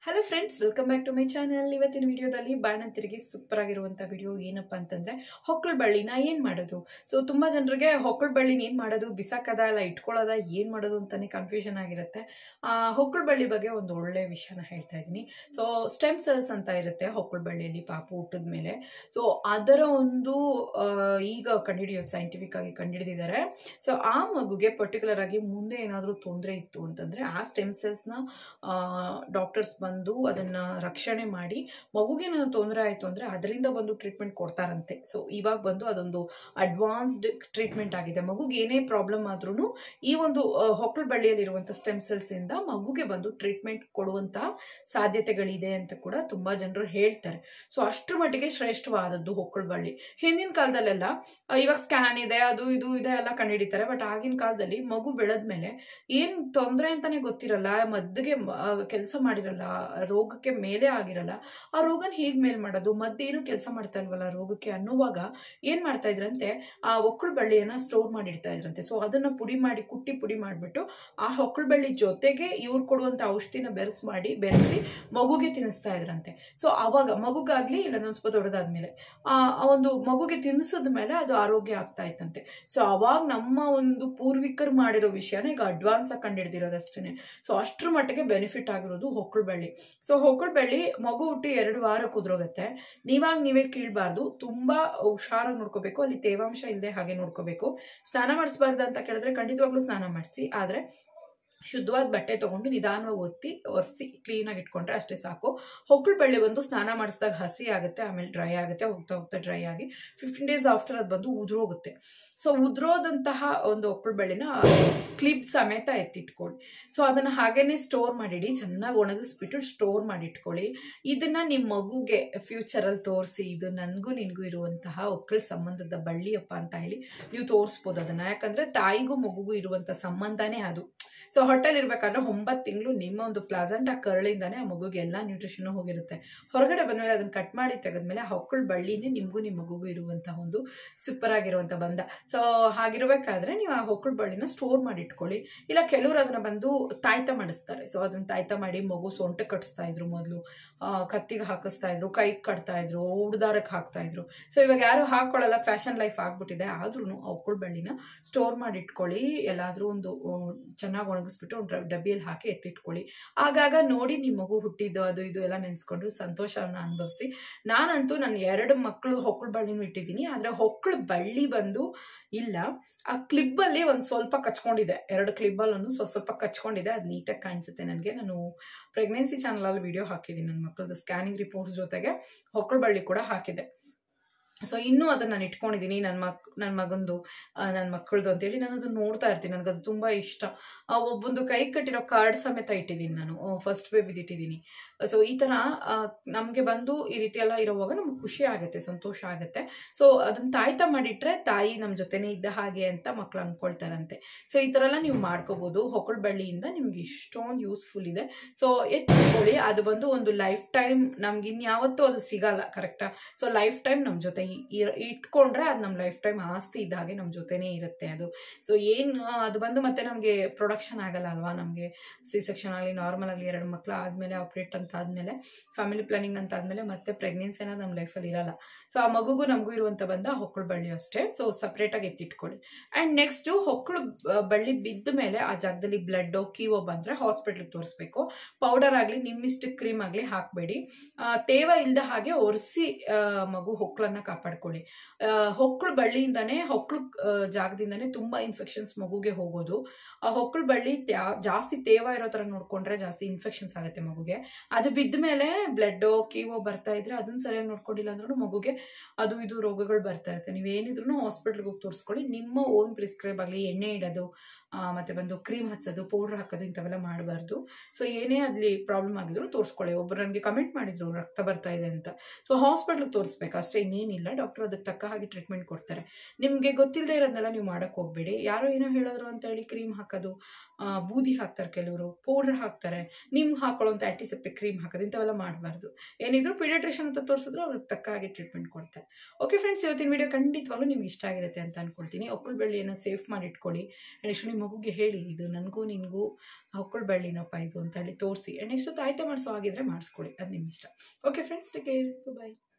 hello friends welcome back to my channel ಇವತ್ತಿನ ವಿಡಿಯೋದಲ್ಲಿ ಬಾಣಂತರಿಗೆ super ಆಗಿರುವಂಥ ವಿಡಿಯೋ ಏನಪ್ಪ ಅಂತಂದರೆ ಹೊಕ್ಕಳ ಬಳ್ಳಿನ ಏನು ಮಾಡೋದು ಸೊ ತುಂಬ ಜನರಿಗೆ ಹೊಕ್ಕಳ ಬಳ್ಳಿನ ಏನು ಮಾಡೋದು ಬಿಸಾಕದ ಇಲ್ಲ ಇಟ್ಕೊಳ್ಳೋದ ಏನು ಮಾಡೋದು ಅಂತಲೇ ಕನ್ಫ್ಯೂಷನ್ ಆಗಿರುತ್ತೆ ಹೊಕ್ಕಳ ಬಳ್ಳಿ ಬಗ್ಗೆ ಒಂದು ಒಳ್ಳೆ ವಿಷಯನ ಹೇಳ್ತಾ ಇದ್ದೀನಿ ಸೊ ಸ್ಟೆಮ್ ಸೆಲ್ಸ್ ಅಂತ ಇರುತ್ತೆ ಹೊಕ್ಕಳ ಬಳ್ಳಿಯಲ್ಲಿ ಪಾಪು ಹುಟ್ಟಿದ ಮೇಲೆ ಸೊ ಅದರ ಒಂದು ಆ, ಈಗ ಕಂಡುಹಿಡಿಯೋದು ಸೈಂಟಿಫಿಕ್ ಆಗಿ ಕಂಡುಹಿಡಿದಿದ್ದಾರೆ ಸೊ ಆ ಮಗುಗೆ ಪರ್ಟಿಕ್ಯುಲರ್ ಆಗಿ ಮುಂದೆ ಏನಾದರೂ ತೊಂದರೆ ಇತ್ತು ಅಂತಂದರೆ ಆ ಸ್ಟೆಮ್ ಸೆಲ್ಸ್ನ ಡಾಕ್ಟರ್ಸ್ ಬಂದು ಅದನ್ನ ರಕ್ಷಣೆ ಮಾಡಿ ಮಗುಗೆ ಏನಾದ್ರು ತೊಂದರೆ ಆಯಿತು ಅಂದರೆ ಅದರಿಂದ ಬಂದು ಟ್ರೀಟ್ಮೆಂಟ್ ಕೊಡ್ತಾರಂತೆ ಸೊ ಇವಾಗ ಬಂದು ಅದೊಂದು ಅಡ್ವಾನ್ಸ್ಡ್ ಟ್ರೀಟ್ಮೆಂಟ್ ಆಗಿದೆ ಮಗುಗೆ ಏನೇ ಪ್ರಾಬ್ಲಮ್ ಆದ್ರೂ ಈ ಒಂದು ಹೊಕ್ಕಳ ಬಳ್ಳಿಯಲ್ಲಿರುವಂಥ ಸ್ಟೆಮ್ ಸೆಲ್ಸ್ ಇಂದ ಮಗುಗೆ ಬಂದು ಟ್ರೀಟ್ಮೆಂಟ್ ಕೊಡುವಂತ ಸಾಧ್ಯತೆಗಳಿದೆ ಅಂತ ಕೂಡ ತುಂಬಾ ಜನರು ಹೇಳ್ತಾರೆ ಸೊ ಅಷ್ಟರ ಮಟ್ಟಿಗೆ ಶ್ರೇಷ್ಠವಾದದ್ದು ಹೊಕ್ಕಳ ಬಳ್ಳಿ ಹಿಂದಿನ ಕಾಲದಲ್ಲೆಲ್ಲ ಆ, ಇವಾಗ ಸ್ಕ್ಯಾನ್ ಇದೆ ಅದು ಇದು ಇದೆ ಎಲ್ಲ ಕಂಡುಹಿಡಿತಾರೆ ಬಟ್ ಆಗಿನ ಕಾಲದಲ್ಲಿ ಮಗು ಬೆಳೆದ್ಮೇಲೆ ಏನ್ ತೊಂದರೆ ಅಂತಾನೆ ಗೊತ್ತಿರಲ್ಲ ಮದ್ದಿಗೆ ಕೆಲಸ ಮಾಡಿರಲ್ಲ ರೋಗಕ್ಕೆ ಮೇಲೆ ಆಗಿರಲ್ಲ ಆ ರೋಗನ ಹೇಗ್ ಮೇಲ್ ಮಾಡೋದು ಮದ್ದೇನು ಕೆಲಸ ಮಾಡ್ತಾ ಇಲ್ವಲ್ಲ ರೋಗಕ್ಕೆ ಅನ್ನುವಾಗ ಏನ್ ಮಾಡ್ತಾ ಇದ್ರಂತೆ ಆ ಒಕ್ಕಳ ಬಳ್ಳಿಯನ್ನ ಸ್ಟೋರ್ ಮಾಡಿ ಇಡ್ತಾ ಇದ್ರಂತೆ ಸೊ ಅದನ್ನ ಪುಡಿ ಮಾಡಿ ಕುಟ್ಟಿ ಪುಡಿ ಮಾಡಿಬಿಟ್ಟು ಆ ಹೊಕ್ಕಳ ಬಳ್ಳಿ ಜೊತೆಗೆ ಇವ್ರು ಕೊಡುವಂತ ಔಷಧಿನ ಬೆರೆಸ್ ಮಾಡಿ ಬೆರೆಸಿ ಮಗುಗೆ ತಿನ್ನಿಸ್ತಾ ಇದ್ರಂತೆ ಸೊ ಅವಾಗ ಮಗುಗಾಗ್ಲಿ ಇಲ್ಲ ಒಂದ್ ಸ್ವಲ್ಪ ದೊಡ್ಡದಾದ್ಮೇಲೆ ಆ ಆ ಒಂದು ಮಗುಗೆ ತಿನ್ನಿಸಿದ ಮೇಲೆ ಅದು ಆರೋಗ್ಯ ಆಗ್ತಾ ಇತ್ತಂತೆ ಸೊ ಅವಾಗ ನಮ್ಮ ಒಂದು ಪೂರ್ವಿಕರು ಮಾಡಿರೋ ವಿಷಯನ ಈಗ ಅಡ್ವಾನ್ಸ್ ಆಗಿ ಕಂಡಿಡ್ದಿರೋದಷ್ಟೇ ಸೊ ಅಷ್ಟ್ರ ಮಟ್ಟಿಗೆ ಬೆನಿಫಿಟ್ ಆಗಿರೋದು ಹೊಕ್ಕಳ ಬಳ್ಳಿ ಸೊ ಹೊಕ್ಕಳ ಬಳ್ಳಿ ಮಗು ಹುಟ್ಟಿ ಎರಡು ವಾರ ಕುದ್ರೋಗತ್ತೆ ನೀವಾಗ ನೀವೇ ಕೀಳ್ಬಾರ್ದು ತುಂಬಾ ಹುಷಾರಾಗಿ ನೋಡ್ಕೋಬೇಕು ಅಲ್ಲಿ ತೇವಾಂಶ ಇಲ್ಲದೆ ಹಾಗೆ ನೋಡ್ಕೋಬೇಕು ಸ್ನಾನ ಮಾಡಿಸ್ಬಾರ್ದು ಅಂತ ಕೇಳಿದ್ರೆ ಖಂಡಿತವಾಗ್ಲೂ ಸ್ನಾನ ಮಾಡಿಸಿ ಆದ್ರೆ ಶುದ್ಧವಾದ ಬಟ್ಟೆ ತಗೊಂಡು ನಿಧಾನವಾಗಿ ಒತ್ತಿ ಒರೆಸಿ ಕ್ಲೀನಾಗಿ ಇಟ್ಕೊಂಡ್ರೆ ಅಷ್ಟೇ ಸಾಕು ಹೊಕ್ಕಳ ಬಳ್ಳಿ ಬಂದು ಸ್ನಾನ ಮಾಡಿಸಿದಾಗ ಹಸಿ ಆಗುತ್ತೆ ಆಮೇಲೆ ಡ್ರೈ ಆಗುತ್ತೆ ಹೋಗ್ತಾ ಹೋಗ್ತಾ ಡ್ರೈ ಆಗಿ ಫಿಫ್ಟೀನ್ ಡೇಸ್ ಆಫ್ಟರ್ ಅದು ಬಂದು ಉದುರೋಗುತ್ತೆ ಸೊ ಉದುರೋದಂತಹ ಒಂದು ಒಕ್ಕಳ ಬಳ್ಳಿನ ಕ್ಲಿಪ್ ಸಮೇತ ಎತ್ತಿಟ್ಕೊಳ್ಳಿ ಸೊ ಅದನ್ನ ಹಾಗೇನೆ ಸ್ಟೋರ್ ಮಾಡಿಡಿ ಚೆನ್ನಾಗಿ ಒಣಗಿಸ್ಬಿಟ್ಟು ಸ್ಟೋರ್ ಮಾಡಿ ಇಟ್ಕೊಳ್ಳಿ ಇದನ್ನ ನಿಮ್ಮ ಮಗುಗೆ ಫ್ಯೂಚರಲ್ಲಿ ತೋರಿಸಿ ಇದು ನನಗೂ ನಿನಗೂ ಇರುವಂತಹ ಒಕ್ಕಳ ಸಂಬಂಧದ ಬಳ್ಳಿಯಪ್ಪ ಅಂತ ಹೇಳಿ ನೀವು ತೋರಿಸ್ಬೋದು ಅದನ್ನ ಯಾಕಂದ್ರೆ ತಾಯಿಗೂ ಮಗುಗೂ ಇರುವಂತ ಸಂಬಂಧನೇ ಅದು ಸೊ ಹೊಟ್ಟೆಲ್ ಇರ್ಬೇಕಾದ್ರೆ ಒಂಬತ್ತು ತಿಂಗಳು ನಿಮ್ಮ ಒಂದು ಪ್ಲಾಸೆಂಟ್ ಆ ಕರಳಿಂದಾನೆ ಆ ಮಗುಗೆ ಎಲ್ಲ ನ್ಯೂಟ್ರಿಷನ್ ಹೋಗಿರುತ್ತೆ ಹೊರಗಡೆ ಬಂದ್ಮೇಲೆ ಅದನ್ನ ಕಟ್ ಮಾಡಿ ತೆಗೆದ್ಮೇಲೆ ಆ ಹೊಕ್ಕಳ ಬಳ್ಳಿನೇ ನಿಮಗೂ ನಿಮ್ಮ ಮಗುಗೂ ಇರುವಂತಹ ಒಂದು ಸೂಪರ್ ಆಗಿರುವಂತ ಬಂಧ ಸೊ ಹಾಗಿರ್ಬೇಕಾದ್ರೆ ನೀವು ಆ ಹೊಕ್ಕಳ ಬಳ್ಳಿನ ಸ್ಟೋರ್ ಮಾಡಿ ಇಟ್ಕೊಳ್ಳಿ ಇಲ್ಲ ಕೆಲವರು ಅದನ್ನ ಬಂದು ತಾಯ್ತ ಮಾಡಿಸ್ತಾರೆ ಸೊ ಅದನ್ನ ತಾಯ್ತ ಮಾಡಿ ಮಗು ಸೊಂಟ ಕಟ್ಟಿಸ್ತಾ ಇದ್ರು ಮೊದಲು ಕತ್ತಿಗೆ ಹಾಕಿಸ್ತಾ ಇದ್ರು ಕೈಗೆ ಕಟ್ತಾ ಇದ್ರು ಉಡ್ದಾರಕ್ಕೆ ಹಾಕ್ತಾ ಇದ್ರು ಸೊ ಇವಾಗ ಯಾರು ಹಾಕೊಳ್ಳಲ್ಲ ಫ್ಯಾಷನ್ ಲೈಫ್ ಆಗ್ಬಿಟ್ಟಿದೆ ಆದ್ರೂ ಹೊಕ್ಕಳ ಬಳ್ಳಿನ ಸ್ಟೋರ್ ಮಾಡಿ ಇಟ್ಕೊಳ್ಳಿ ಎಲ್ಲಾದ್ರೂ ಒಂದು ಚೆನ್ನಾಗಿ ಒಣಗಿಸ್ಬಿಟ್ಟು ಒಂದು ಡಬ್ಬಿಯಲ್ಲಿ ಹಾಕಿ ಎತ್ತಿಟ್ಕೊಳ್ಳಿ ಆಗಾಗ ನೋಡಿ ನಿಮ್ಮ ಮಗು ಹುಟ್ಟಿದ್ದು ಅದು ಇದು ಎಲ್ಲ ನೆನೆಸ್ಕೊಂಡು ಸಂತೋಷವನ್ನ ಅನುಭವಿಸಿ ನಾನಂತೂ ನನ್ನ ಎರಡು ಮಕ್ಕಳು ಹೊಕ್ಕಳ ಬಳ್ಳಿನೂ ಇಟ್ಟಿದ್ದೀನಿ ಆದರೆ ಹೊಕ್ಕಳ ಬಳ್ಳಿ ಬಂದು ಇಲ್ಲ ಆ ಕ್ಲಿಬ್ಬಲ್ಲಿ ಒಂದು ಸ್ವಲ್ಪ ಕಚ್ಕೊಂಡಿದೆ ಎರಡು ಕ್ಲಿಬ್ಬಲ್ಲಿ ಒಂದು ಸ್ವಲ್ಪ ಸ್ವಲ್ಪ ಕಚ್ಕೊಂಡಿದೆ ಅದು ನೀಟಾಗಿ ಕಾಣಿಸುತ್ತೆ ನನಗೆ ನಾನು ಪ್ರೆಗ್ನೆನ್ಸಿ ಚಾನಲಲ್ಲಿ ವಿಡಿಯೋ ಹಾಕಿದ್ದೀನಿ ನನ್ನ ಮಕ್ಕಳದ್ದು ಸ್ಕ್ಯಾನಿಂಗ್ ರಿಪೋರ್ಟ್ಸ್ ಜೊತೆಗೆ ಹೊಕ್ಕಳ ಬಳ್ಳಿ ಕೂಡ ಹಾಕಿದೆ ಸೊ ಇನ್ನೂ ಅದನ್ನ ನಾನು ಇಟ್ಕೊಂಡಿದ್ದೀನಿ ನನ್ನ ಮಕ್ ನನ್ನ ಮಗಂದು ನನ್ನ ಮಕ್ಕಳದು ಅಂತೇಳಿ ನಾನು ಅದನ್ನ ನೋಡ್ತಾ ಇರ್ತೀನಿ ನನಗದು ತುಂಬ ಇಷ್ಟ ಆ, ಒಬ್ಬೊಂದು ಕೈ ಕಟ್ಟಿರೋ ಕಾರ್ಡ್ ಸಮೇತ ಇಟ್ಟಿದ್ದೀನಿ ನಾನು ಫಸ್ಟ್ ಬೇಬಿದು ಇಟ್ಟಿದ್ದೀನಿ ಸೊ ಈ ಥರ ನಮಗೆ ಬಂದು ಈ ರೀತಿ ಎಲ್ಲ ಇರುವಾಗ ನಮ್ಗೆ ಖುಷಿ ಆಗುತ್ತೆ ಸಂತೋಷ ಆಗುತ್ತೆ ಸೊ ಅದನ್ನ ತಾಯ್ತ ಮಾಡಿಟ್ರೆ ತಾಯಿ ನಮ್ಮ ಜೊತೆನೇ ಇದ್ದ ಹಾಗೆ ಅಂತ ಮಕ್ಳು ಅನ್ಕೊಳ್ತಾರಂತೆ ಸೊ ಈ ಥರ ಎಲ್ಲ ನೀವು ಮಾಡ್ಕೋಬಹುದು ಹೊಕ್ಕಳ ಬಳ್ಳಿಯಿಂದ ನಿಮ್ಗೆ ಇಷ್ಟೊಂದು ಯೂಸ್ಫುಲ್ ಇದೆ ಸೊ ಎತ್ಕೊಳ್ಳಿ ಅದು ಬಂದು ಒಂದು ಲೈಫ್ ಟೈಮ್ ನಮ್ಗೆ ಇನ್ಯಾವತ್ತೂ ಅದು ಸಿಗಲ್ಲ ಕರೆಕ್ಟಾ ಸೊ ಲೈಫ್ ಟೈಮ್ ನಮ್ಮ ಜೊತೆ ಇ- ಇರ್- ಇಟ್ಕೊಂಡ್ರೆ ಅದು ನಮ್ಮ ಲೈಫ್ ಟೈಮ್ ಆಸ್ತಿ ಇದ್ದ ಹಾಗೆ ನಮ್ಮ ಜೊತೆನೇ ಇರುತ್ತೆ ಅದು ಸೊ ಏನು ಅದು ಬಂದು ಮತ್ತೆ ನಮಗೆ ಪ್ರೊಡಕ್ಷನ್ ಆಗಲ್ಲ ಅಲ್ವಾ ನಮಗೆ ಸಿ ಸೆಕ್ಷನ್ ಆಗಲಿ ನಾರ್ಮಲ್ ಆಗಲಿ ಎರಡು ಮಕ್ಕಳು ಆದಮೇಲೆ ಆಪ್ರೇಟ್ ಅಂತ ಆದಮೇಲೆ ಫ್ಯಾಮಿಲಿ ಪ್ಲಾನಿಂಗ್ ಅಂತ ಆದಮೇಲೆ ಮತ್ತೆ ಪ್ರೆಗ್ನೆನ್ಸಿ ಅನ್ನೋದು ನಮ್ಮ ಲೈಫಲ್ಲಿ ಇರಲ್ಲ ಸೊ ಆ ಮಗುಗೂ ನಮಗೂ ಇರುವಂಥ ಬಂದ ಹೊಕ್ಕಳು ಬಳ್ಳಿ ಅಷ್ಟೇ ಸೊ ಸಪ್ರೇಟಾಗಿ ಎತ್ತಿಟ್ಕೊಳ್ಳಿ ಆ್ಯಂಡ್ ನೆಕ್ಸ್ಟು ಹೊಕ್ಕಳು ಬ- ಬಳ್ಳಿ ಬಿದ್ದ ಮೇಲೆ ಆ ಜಾಗದಲ್ಲಿ ಬ್ಲಡ್ಡೋ ಕೀವೋ ಬಂದರೆ ಹಾಸ್ಪಿಟ್ಲಿಗೆ ತೋರಿಸ್ಬೇಕು ಪೌಡರ್ ಆಗಲಿ ನಿಮ್ಮಿಷ್ಟ ಕ್ರೀಮ್ ಆಗಲಿ ಹಾಕಬೇಡಿ ತೇವ ಇಲ್ಲದ ಹಾಗೆ ಒರೆಸಿ ಮಗು ಹೊಕ್ಕಳನ್ನ ಕಾಪಾಡ್ಕೊಳ್ಳಿ ಹೊಕ್ಕಳು ಬಳ್ಳಿಯಿಂದಾನೇ ಹೊಕ್ಕಳು ಜಾಗದಿಂದಾನೇ ತುಂಬ ಇನ್ಫೆಕ್ಷನ್ಸ್ ಮಗುಗೆ ಹೋಗೋದು ಆ ಹೊಕ್ಕಳು ಬಳ್ಳಿ ತ್ಯಾ- ಜಾಸ್ತಿ ತೇವ ಇರೋ ಥರ ನೋಡ್ಕೊಂಡ್ರೆ ಜಾಸ್ತಿ ಇನ್ಫೆಕ್ಷನ್ಸ್ ಆಗುತ್ತೆ ಮಗುಗೆ ಅದು ಬಿದ್ದ ಮೇಲೆ ಬ್ಲಡ್ಡೋ ಕೀವೋ ಬರ್ತಾ ಇದ್ರೆ ಅದನ್ನ ಸರಿಯಾಗಿ ನೋಡ್ಕೊಂಡಿಲ್ಲ ಅಂದ್ರೂ ಮಗುಗೆ ಅದು ಇದು ರೋಗಗಳು ಬರ್ತಾ ಇರುತ್ತೆ ನೀವೇನಿದ್ರು ಹಾಸ್ಪಿಟ್ಲ್ಗೆ ಹೋಗಿ ತೋರಿಸ್ಕೊಳ್ಳಿ ನಿಮ್ಮ ಓನ್ ಪ್ರಿಸ್ಕ್ರೈಬ್ ಆಗಲಿ ಎಣ್ಣೆ ಇಡೋದು ಆ, ಮತ್ತೆ ಬಂದು ಕ್ರೀಮ್ ಹಚ್ಚೋದು ಪೌಡ್ರ್ ಹಾಕೋದು ಇಂಥವೆಲ್ಲ ಮಾಡಬಾರ್ದು ಸೊ ಏನೇ ಅಲ್ಲಿ ಪ್ರಾಬ್ಲಮ್ ಆಗಿದ್ರು ತೋರಿಸ್ಕೊಳ್ಳಿ ಒಬ್ರು ನನಗೆ ಕಮೆಂಟ್ ಮಾಡಿದ್ರು ರಕ್ತ ಬರ್ತಾ ಇದೆ ಅಂತ ಸೊ ಹಾಸ್ಪಿಟ್ಲಿಗೆ ತೋರಿಸ್ಬೇಕು ಅಷ್ಟೇ ಇನ್ನೇನಿಲ್ಲ ಡಾಕ್ಟರ್ ಅದಕ್ಕೆ ತಕ್ಕ ಹಾಗೆ ಟ್ರೀಟ್ಮೆಂಟ್ ಕೊಡ್ತಾರೆ ನಿಮಗೆ ಗೊತ್ತಿಲ್ಲದೆ ಇರೋದನ್ನೆಲ್ಲ ನೀವು ಮಾಡಕ್ಕೆ ಹೋಗ್ಬೇಡಿ ಯಾರೋ ಏನೋ ಹೇಳಿದ್ರು ಅಂತ ಹೇಳಿ ಕ್ರೀಮ್ ಹಾಕೋದು ಆ, ಬೂದಿ ಹಾಕ್ತಾರೆ ಕೆಲವರು ಪೌಡ್ರ್ ಹಾಕ್ತಾರೆ ನಿಮ್ಗೆ ಹಾಕೊಳ್ಳೋಂಥ ಆ್ಯಂಟಿಸೆಪ್ಟಿಕ್ ಕ್ರೀಮ್ ಹಾಕೋದು ಇಂಥವೆಲ್ಲ ಮಾಡಬಾರ್ದು ಏನಿದ್ರು ಪೀಡಿಯಾಟ್ರಿಷನ್ ಅಂತ ತೋರಿಸಿದ್ರು ಅವ್ರಿಗೆ ತಕ್ಕ ಹಾಗೆ ಟ್ರೀಟ್ಮೆಂಟ್ ಕೊಡ್ತಾರೆ ಓಕೆ ಫ್ರೆಂಡ್ಸ್ ಇವತ್ತಿನ ವಿಡಿಯೋ ಖಂಡಿತವಾಗ್ಲೂ ನಿಮ್ಗೆ ಇಷ್ಟ ಆಗಿರುತ್ತೆ ಅಂತ ಅನ್ಕೊಳ್ತೀನಿ ಒಕ್ಕಳು ಬೆಳ್ಳಿಯನ್ನು ಸೇಫ್ ಮಾಡಿ ಇಟ್ಕೊಳ್ಳಿ ನೆಕ್ಸ್ಟ್ ನಿಮ್ಮ ಮಗುಗೆ ಹೇಳಿ ಇದು ನನಗೂ ನಿನಗೂ ಹೊಕ್ಕಳು ಬಳ್ಳಿನಪ್ಪ ಇದು ಅಂತ ಹೇಳಿ ತೋರಿಸಿ ನೆಕ್ಸ್ಟ್ ತಾಯ್ತ ಮಾಡಿಸೋ ಆಗಿದ್ರೆ ಮಾಡಿಸ್ಕೊಳ್ಳಿ ಅದು ನಿಮ್ಮ ಇಷ್ಟ ಓಕೆ ಫ್ರೆಂಡ್ಸ್ ಟೇಕ್ ಕೇರ್ ಬಾಯ್